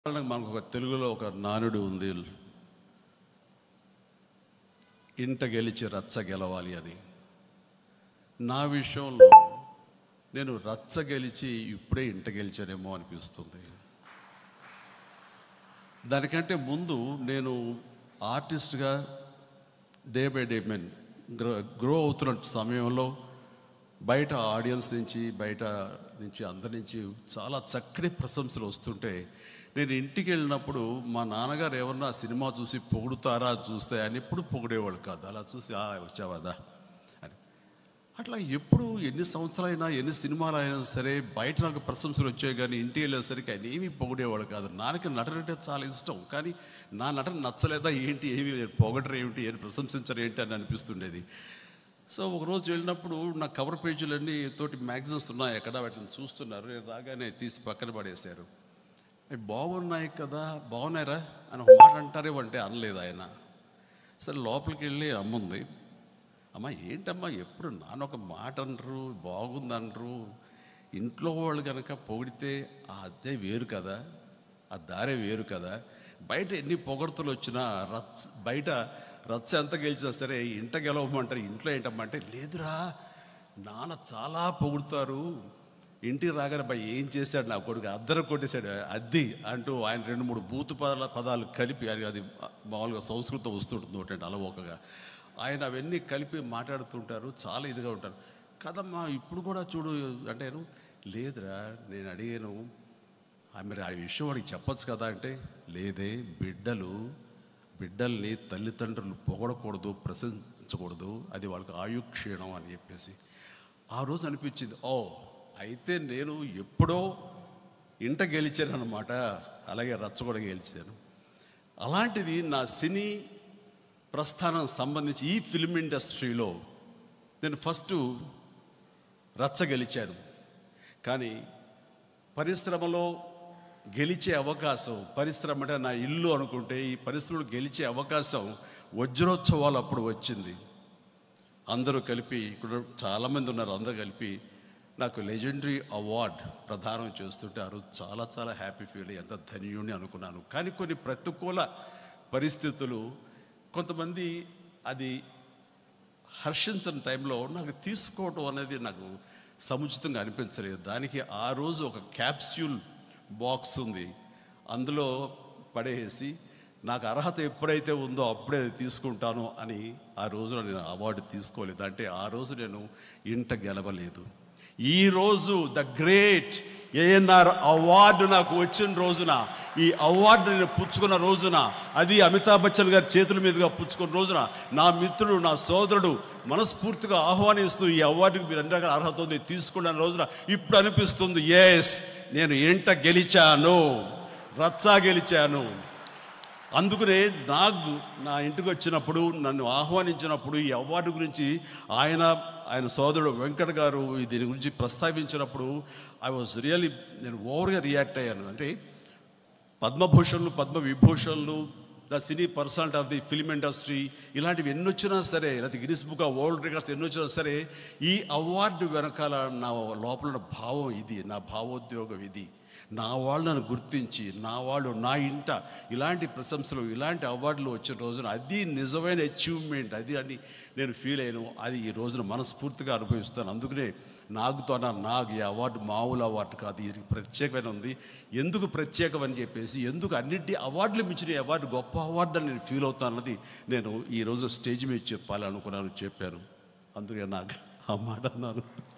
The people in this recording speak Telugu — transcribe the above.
ఉదాహరణకు మనకు ఒక తెలుగులో ఒక నానుడు ఉంది ఇంట గెలిచి రచ్చ గెలవాలి అని నా విషయంలో నేను రచ్చ గెలిచి ఇప్పుడే ఇంట గెలిచానేమో అనిపిస్తుంది దానికంటే ముందు నేను ఆర్టిస్ట్గా day by day men grow grow అవుతున్న సమయంలో బయట ఆడియన్స్ నుంచి బయట నుంచి అందరి నుంచి చాలా చక్కటి ప్రశంసలు వస్తుంటే నేను ఇంటికి వెళ్ళినప్పుడు మా నాన్నగారు ఎవరన్నా సినిమా చూసి పొగుడుతారా చూస్తే ఆయన ఎప్పుడు పొగిడేవాడు కాదు అలా చూసి "ఆ, వచ్చావాదా అని అట్లా ఎప్పుడు ఎన్ని సంవత్సరాలైనా ఎన్ని సినిమాలు అయినా సరే బయట నాకు ప్రశంసలు వచ్చాయి కానీ ఇంటికి వెళ్ళేసరికి ఆయన ఏమీ పొగిడేవాడు కాదు నాన్నకి నటన అంటే చాలా ఇష్టం కానీ నా నటన నచ్చలేదా ఏంటి ఏమి పొగడరు ఏమిటి ఏమి ప్రశంసించరు ఏంటి అని అనిపిస్తుండేది సో ఒకరోజు వెళ్ళినప్పుడు నా కవర్ పేజీలన్నీ తోటి మ్యాగజైన్స్ ఉన్నాయి ఎక్కడ వాటిని చూస్తున్నారు నేను రాగానే తీసి పక్కన పడేశారు అవి బాగున్నాయి కదా బాగున్నాయిరా అని ఒక మాట అంటారేమో అంటే అనలేదు ఆయన సరే లోపలికి వెళ్ళి అమ్ముంది అమ్మ ఏంటమ్మా ఎప్పుడు నాన్న ఒక మాట అనరు బాగుందనరు ఇంట్లో వాళ్ళు కనుక పొగిడితే ఆ అద్దె వేరు కదా ఆ దారే వేరు కదా బయట ఎన్ని పొగడ్తలు వచ్చినా రచ్చ బయట రచ్చ ఎంత గెలిచినా సరే ఇంట గెలవమంటారు ఇంట్లో ఏంటమ్మా అంటే లేదురా నాన్న చాలా పొగుడుతారు ఇంటికి రాగానే అబ్బాయి ఏం చేశాడు నా కొడుకు అద్దరు కొట్టేశాడు అద్ది అంటూ ఆయన రెండు మూడు బూతు పదాల పదాలు కలిపి అది అది మామూలుగా సంస్కృతం వస్తుంటుంది ఒకటి అలవోకగా ఆయన అవన్నీ కలిపి మాట్లాడుతుంటారు చాలా ఇదిగా ఉంటారు కదమ్మా ఇప్పుడు కూడా చూడు అంటేను లేదురా నేను అడిగాను "ఆ, మరి ఆ విషయం వాడికి చెప్పొచ్చు కదా అంటే లేదే బిడ్డలు బిడ్డల్ని తల్లిదండ్రులు పొగడకూడదు ప్రశంసించకూడదు అది వాళ్ళకి ఆయుక్షీణం అని చెప్పేసి ఆ రోజు అనిపించింది ఓ అయితే నేను ఎప్పుడో ఇంట గెలిచాను అనమాట అలాగే రచ్చ కూడా గెలిచాను అలాంటిది నా సినీ ప్రస్థానం సంబంధించి ఈ ఫిల్మ్ ఇండస్ట్రీలో నేను ఫస్ట్ రచ్చ గెలిచాను కానీ పరిశ్రమలో గెలిచే అవకాశం పరిశ్రమ అంటే నా ఇల్లు అనుకుంటే ఈ పరిశ్రమలో గెలిచే అవకాశం వజ్రోత్సవాలు అప్పుడు వచ్చింది అందరూ కలిపి ఇక్కడ చాలామంది ఉన్నారు అందరూ కలిపి నాకు లెజెండరీ అవార్డ్ ప్రదానం చేస్తుంటే ఆ రోజు చాలా చాలా హ్యాపీ ఫీల్ అయ్యి ఎంత ధన్యుని అనుకున్నాను కానీ కొన్ని ప్రతికూల పరిస్థితులు కొంతమంది అది హర్షించని టైంలో నాకు తీసుకోవడం అనేది నాకు సముచితంగా అనిపించలేదు దానికి ఆ రోజు ఒక క్యాప్స్యూల్ బాక్స్ ఉంది అందులో పడేసి నాకు అర్హత ఎప్పుడైతే ఉందో అప్పుడే అది తీసుకుంటాను అని ఆ రోజున నేను అవార్డు తీసుకోలేదు అంటే ఆ రోజు నేను ఇంట గెలవలేదు ఈ రోజు ద గ్రేట్ ఏఎన్ఆర్ అవార్డు నాకు వచ్చిన రోజున ఈ అవార్డు నేను పుచ్చుకున్న రోజున అది అమితాబ్ బచ్చన్ గారి చేతుల మీదుగా పుచ్చుకున్న రోజున నా మిత్రుడు నా సోదరుడు మనస్ఫూర్తిగా ఆహ్వానిస్తూ ఈ అవార్డుకి మీరు అన్ని రకాల అర్హత ఉంది తీసుకున్న రోజున ఇప్పుడు అనిపిస్తుంది ఎస్ నేను ఎంట గెలిచాను రచ్చా గెలిచాను అందుకనే నాకు నా ఇంటికి వచ్చినప్పుడు నన్ను ఆహ్వానించినప్పుడు ఈ అవార్డు గురించి ఆయన ఆయన సోదరుడు వెంకట్ గారు ఈ దీని గురించి ప్రస్తావించినప్పుడు ఐ వాజ్ రియల్లీ నేను ఓవర్గా రియాక్ట్ అయ్యాను అంటే పద్మభూషణ్లు పద్మ విభూషణ్లు the cine personality of the film industry ఇలాంటివి ఎన్ని వచ్చినా సరే లేకపోతే Guinness book of world records ఎన్ని వచ్చినా సరే ఈ అవార్డు వెనకాల నా లోపల ఉన్న భావం ఇది నా భావోద్యోగం ఇది నా వాళ్ళను గుర్తించి నా వాళ్ళు నా ఇంట ఇలాంటి ప్రశంసలు ఇలాంటి అవార్డులు వచ్చిన రోజున అది నిజమైన అచీవ్మెంట్ అది అని నేను ఫీల్ అయ్యాను అది ఈ రోజున మనస్ఫూర్తిగా అనుభవిస్తాను అందుకనే నాకుతో నాకు ఈ అవార్డు మామూలు అవార్డు కాదు ఇది ప్రత్యేకమైన ఉంది ఎందుకు ప్రత్యేకమని చెప్పేసి ఎందుకు అన్నింటి అవార్డులు మించిన ఈ అవార్డు గొప్ప అవార్డు అని నేను ఫీల్ అవుతాను అన్నది నేను ఈ రోజు స్టేజ్ మీద చెప్పాలి అనుకున్నాను చెప్పాను అందుకే నాకు ఆ మాట అన్నాను